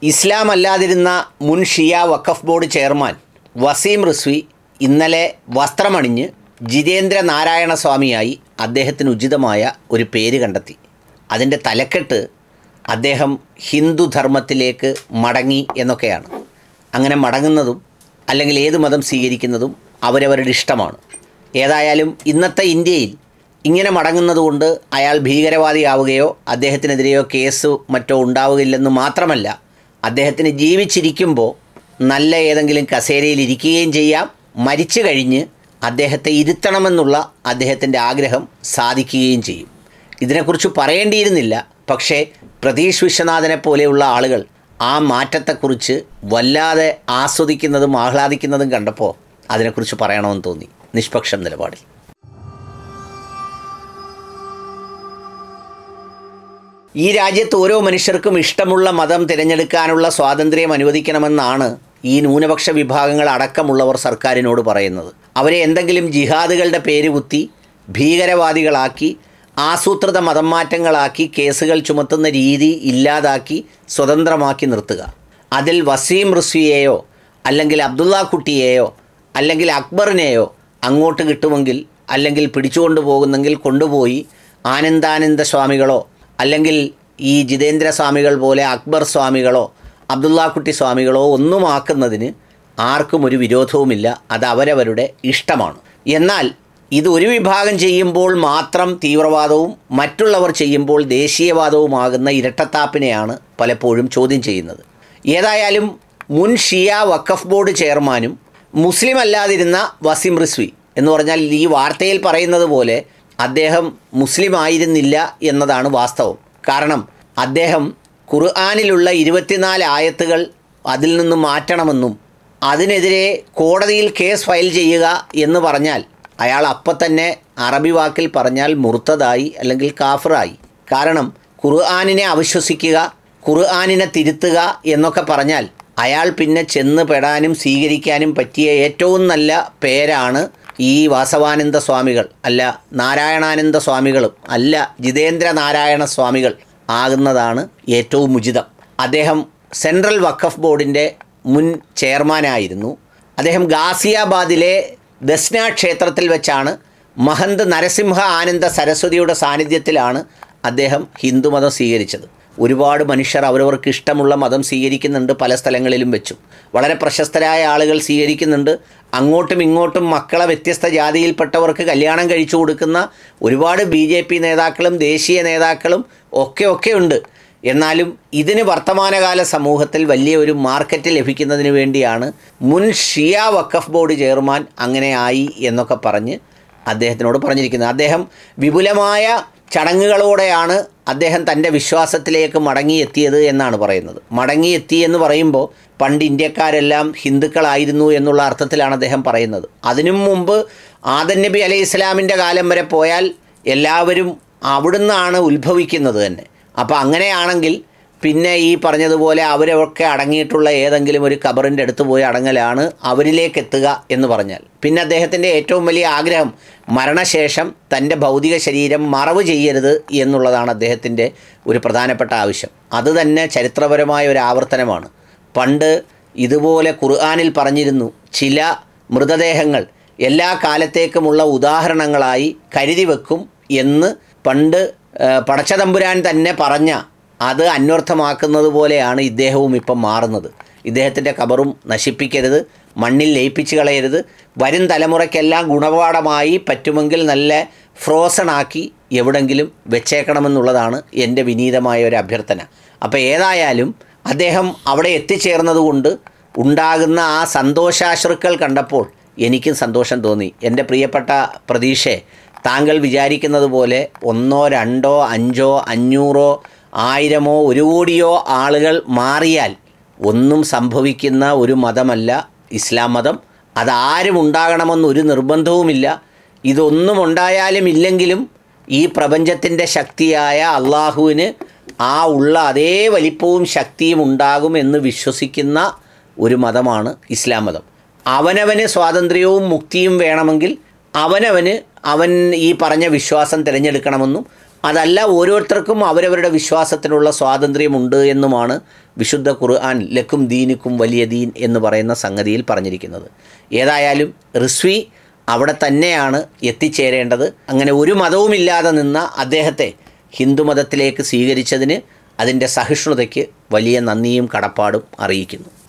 ഇസ്ലാം അല്ലാതിരുന്ന മുൻ ഷിയ വഖഫ് ബോർഡ് ചെയർമാൻ വസീം റിസ്വി ഇന്നലെ വസ്ത്രമണിഞ്ഞ് ജിതേന്ദ്ര നാരായണ സ്വാമിയായി അദ്ദേഹത്തിന് ഉചിതമായ ഒരു പേര് കണ്ടെത്തി അതിൻ്റെ തലക്കെട്ട് അദ്ദേഹം ഹിന്ദു ധർമ്മത്തിലേക്ക് മടങ്ങി എന്നൊക്കെയാണ് അങ്ങനെ മടങ്ങുന്നതും അല്ലെങ്കിൽ ഏത് മതം സ്വീകരിക്കുന്നതും അവരവരുടെ ഇഷ്ടമാണ് ഏതായാലും ഇന്നത്തെ ഇന്ത്യയിൽ ഇങ്ങനെ മടങ്ങുന്നതുകൊണ്ട് അയാൾ ഭീകരവാദിയാവുകയോ അദ്ദേഹത്തിനെതിരെയോ കേസ് മറ്റോ ഉണ്ടാവുകയില്ലെന്ന് മാത്രമല്ല അദ്ദേഹത്തിന് ജീവിച്ചിരിക്കുമ്പോൾ നല്ല ഏതെങ്കിലും കസേരയിൽ ഇരിക്കുകയും ചെയ്യാം മരിച്ചു കഴിഞ്ഞ് അദ്ദേഹത്തെ ഇരുത്തണമെന്നുള്ള അദ്ദേഹത്തിൻ്റെ ആഗ്രഹം സാധിക്കുകയും ചെയ്യും ഇതിനെക്കുറിച്ച് പറയേണ്ടിയിരുന്നില്ല പക്ഷേ പ്രതീഷ് വിശ്വനാഥനെ പോലെയുള്ള ആളുകൾ ആ മാറ്റത്തെക്കുറിച്ച് വല്ലാതെ ആസ്വദിക്കുന്നതും ആഹ്ലാദിക്കുന്നതും കണ്ടപ്പോൾ അതിനെക്കുറിച്ച് പറയണമെന്ന് തോന്നി നിഷ്പക്ഷം നിലപാടിൽ ഈ രാജ്യത്ത് ഓരോ മനുഷ്യർക്കും ഇഷ്ടമുള്ള മതം തിരഞ്ഞെടുക്കാനുള്ള സ്വാതന്ത്ര്യം അനുവദിക്കണമെന്നാണ് ഈ ന്യൂനപക്ഷ വിഭാഗങ്ങൾ അടക്കമുള്ളവർ സർക്കാരിനോട് പറയുന്നത് അവരെ എന്തെങ്കിലും ജിഹാദുകളുടെ പേര് കുത്തി ഭീകരവാദികളാക്കി ആസൂത്രിത മതം മാറ്റങ്ങളാക്കി കേസുകൾ ചുമത്തുന്ന രീതി ഇല്ലാതാക്കി സ്വതന്ത്രമാക്കി നിർത്തുക അതിൽ വസീം റിസ്വിയെയോ അല്ലെങ്കിൽ അബ്ദുള്ള കുട്ടിയെയോ അല്ലെങ്കിൽ അക്ബറിനെയോ അങ്ങോട്ട് കിട്ടുമെങ്കിൽ അല്ലെങ്കിൽ പിടിച്ചുകൊണ്ട് പോകുന്നെങ്കിൽ കൊണ്ടുപോയി ആനന്ദാനന്ദ സ്വാമികളോ അല്ലെങ്കിൽ ഈ ജിതേന്ദ്ര സ്വാമികൾ പോലെ അക്ബർ സ്വാമികളോ അബ്ദുള്ളക്കുട്ടി സ്വാമികളോ ഒന്നും ആക്കുന്നതിന് ആർക്കും ഒരു വിരോധവുമില്ല അത് അവരവരുടെ ഇഷ്ടമാണ് എന്നാൽ ഇത് ഒരു വിഭാഗം ചെയ്യുമ്പോൾ മാത്രം തീവ്രവാദവും മറ്റുള്ളവർ ചെയ്യുമ്പോൾ ദേശീയവാദവുമാകുന്ന ഇരട്ടത്താപ്പിനെയാണ് പലപ്പോഴും ചോദ്യം ചെയ്യുന്നത് ഏതായാലും മുൻ ഷിയ വഖഫ് ബോർഡ് ചെയർമാനും മുസ്ലിം അല്ലാതിരുന്ന വസീം റിസ്വി എന്ന് പറഞ്ഞാൽ ഈ വാർത്തയിൽ പറയുന്നത് പോലെ അദ്ദേഹം മുസ്ലിം ആയിരുന്നില്ല എന്നതാണ് വാസ്തവം കാരണം അദ്ദേഹം ഖുർആാനിലുള്ള ഇരുപത്തിനാല് ആയത്തുകൾ അതിൽ നിന്ന് മാറ്റണമെന്നും അതിനെതിരെ കോടതിയിൽ കേസ് ഫയൽ ചെയ്യുക എന്ന് പറഞ്ഞാൽ അയാൾ അപ്പം തന്നെ അറബി വാക്കിൽ പറഞ്ഞാൽ മുർത്തതായി അല്ലെങ്കിൽ കാഫറായി കാരണം ഖുർആാനിനെ അവിശ്വസിക്കുക ഖുർആാനിനെ തിരുത്തുക എന്നൊക്കെ പറഞ്ഞാൽ അയാൾ പിന്നെ ചെന്ന് പെടാനും സ്വീകരിക്കാനും പറ്റിയ ഏറ്റവും നല്ല പേരാണ് ഈ വാസവാനന്ദ സ്വാമികൾ അല്ല നാരായണാനന്ദ സ്വാമികളും അല്ല ജിതേന്ദ്ര നാരായണ സ്വാമികൾ ആകുന്നതാണ് ഏറ്റവും ഉചിതം അദ്ദേഹം സെൻട്രൽ വഖഫ് ബോർഡിൻ്റെ മുൻ ചെയർമാനായിരുന്നു അദ്ദേഹം ഗാസിയാബാദിലെ ദസ്ന ക്ഷേത്രത്തിൽ വെച്ചാണ് മഹന്ത് നരസിംഹ ആനന്ദ സരസ്വതിയുടെ സാന്നിധ്യത്തിലാണ് അദ്ദേഹം ഹിന്ദുമതം സ്വീകരിച്ചത് ഒരുപാട് മനുഷ്യർ അവരവർക്ക് ഇഷ്ടമുള്ള മതം സ്വീകരിക്കുന്നുണ്ട് പല സ്ഥലങ്ങളിലും വെച്ചും വളരെ പ്രശസ്തരായ ആളുകൾ സ്വീകരിക്കുന്നുണ്ട് അങ്ങോട്ടും ഇങ്ങോട്ടും മക്കളെ വ്യത്യസ്ത ജാതിയിൽപ്പെട്ടവർക്ക് കല്യാണം കഴിച്ചു കൊടുക്കുന്ന ഒരുപാട് ബി ജെ പി നേതാക്കളും ദേശീയ നേതാക്കളും ഒക്കെ ഒക്കെ ഉണ്ട് എന്നാലും ഇതിന് വർത്തമാനകാല സമൂഹത്തിൽ വലിയ ഒരു മാർക്കറ്റ് ലഭിക്കുന്നതിന് വേണ്ടിയാണ് മുൻ ഷിയ വഖഫ് ബോർഡ് ചെയർമാൻ അങ്ങനെ ആയി എന്നൊക്കെ പറഞ്ഞ് അദ്ദേഹത്തിനോട് പറഞ്ഞിരിക്കുന്നത് അദ്ദേഹം വിപുലമായ ചടങ്ങുകളോടെയാണ് അദ്ദേഹം തൻ്റെ വിശ്വാസത്തിലേക്ക് മടങ്ങിയെത്തിയത് എന്നാണ് പറയുന്നത് മടങ്ങിയെത്തി എന്ന് പറയുമ്പോൾ പണ്ട് ഇന്ത്യക്കാരെല്ലാം ഹിന്ദുക്കളായിരുന്നു എന്നുള്ള അർത്ഥത്തിലാണ് അദ്ദേഹം പറയുന്നത് അതിനും മുമ്പ് ആദൻ നബി അലൈഹി ഇസ്ലാമിൻ്റെ കാലം വരെ പോയാൽ എല്ലാവരും അവിടുന്നാണ് ഉത്ഭവിക്കുന്നത് തന്നെ അപ്പോൾ അങ്ങനെയാണെങ്കിൽ പിന്നെ ഈ പറഞ്ഞതുപോലെ അവരൊക്കെ അടങ്ങിയിട്ടുള്ള ഏതെങ്കിലും ഒരു കബറിൻ്റെ അടുത്ത് പോയി അടങ്ങലാണ് അവരിലേക്ക് എത്തുക എന്ന് പറഞ്ഞാൽ പിന്നെ അദ്ദേഹത്തിൻ്റെ ഏറ്റവും വലിയ ആഗ്രഹം മരണശേഷം തൻ്റെ ഭൗതിക ശരീരം മറവ് ചെയ്യരുത് എന്നുള്ളതാണ് അദ്ദേഹത്തിൻ്റെ ഒരു പ്രധാനപ്പെട്ട ആവശ്യം അത് തന്നെ ചരിത്രപരമായ ഒരു ആവർത്തനമാണ് പണ്ട് ഇതുപോലെ ഖുർആാനിൽ പറഞ്ഞിരുന്നു ചില മൃതദേഹങ്ങൾ എല്ലാ കാലത്തേക്കുമുള്ള ഉദാഹരണങ്ങളായി കരുതി വെക്കും എന്ന് പണ്ട് പടച്ചതമ്പുരാൻ തന്നെ പറഞ്ഞ അത് അന്വർത്ഥമാക്കുന്നത് പോലെയാണ് ഇദ്ദേഹവും ഇപ്പം മാറുന്നത് ഇദ്ദേഹത്തിൻ്റെ കബറും നശിപ്പിക്കരുത് മണ്ണിൽ ലയിപ്പിച്ച് കളയരുത് വരും തലമുറയ്ക്കെല്ലാം ഗുണപാഠമായി പറ്റുമെങ്കിൽ നല്ല ഫ്രോസൺ ആക്കി എവിടെങ്കിലും വെച്ചേക്കണമെന്നുള്ളതാണ് എൻ്റെ വിനീതമായ ഒരു അഭ്യർത്ഥന അപ്പോൾ ഏതായാലും അദ്ദേഹം അവിടെ എത്തിച്ചേർന്നതുകൊണ്ട് ഉണ്ടാകുന്ന ആ സന്തോഷാശ്രുക്കൾ കണ്ടപ്പോൾ എനിക്കും സന്തോഷം തോന്നി എൻ്റെ പ്രിയപ്പെട്ട പ്രതീക്ഷയെ താങ്കൾ വിചാരിക്കുന്നത് പോലെ ഒന്നോ രണ്ടോ അഞ്ചോ അഞ്ഞൂറോ ആയിരമോ ഒരു കോടിയോ ആളുകൾ മാറിയാൽ ഒന്നും സംഭവിക്കുന്ന ഒരു മതമല്ല ഇസ്ലാം മതം അതാരും ഉണ്ടാകണമെന്നൊരു നിർബന്ധവുമില്ല ഇതൊന്നും ഉണ്ടായാലും ഇല്ലെങ്കിലും ഈ പ്രപഞ്ചത്തിൻ്റെ ശക്തിയായ അള്ളാഹുവിന് ആ ഉള്ള അതേ വലിപ്പവും ശക്തിയും ഉണ്ടാകും എന്ന് വിശ്വസിക്കുന്ന ഒരു മതമാണ് ഇസ്ലാം മതം അവനവന് സ്വാതന്ത്ര്യവും മുക്തിയും വേണമെങ്കിൽ അവനവന് അവൻ ഈ പറഞ്ഞ വിശ്വാസം തിരഞ്ഞെടുക്കണമെന്നും അതല്ല ഓരോരുത്തർക്കും അവരവരുടെ വിശ്വാസത്തിനുള്ള സ്വാതന്ത്ര്യമുണ്ട് എന്നുമാണ് വിശുദ്ധ ഖുർആൻ ലക്കും ദീനിക്കും വലിയ ദീൻ എന്ന് പറയുന്ന സംഗതിയിൽ പറഞ്ഞിരിക്കുന്നത് ഏതായാലും റിസ്വി അവിടെ തന്നെയാണ് എത്തിച്ചേരേണ്ടത് അങ്ങനെ ഒരു മതവുമില്ലാതെ നിന്ന അദ്ദേഹത്തെ ഹിന്ദുമതത്തിലേക്ക് സ്വീകരിച്ചതിന് അതിൻ്റെ സഹിഷ്ണുതയ്ക്ക് വലിയ നന്ദിയും കടപ്പാടും അറിയിക്കുന്നു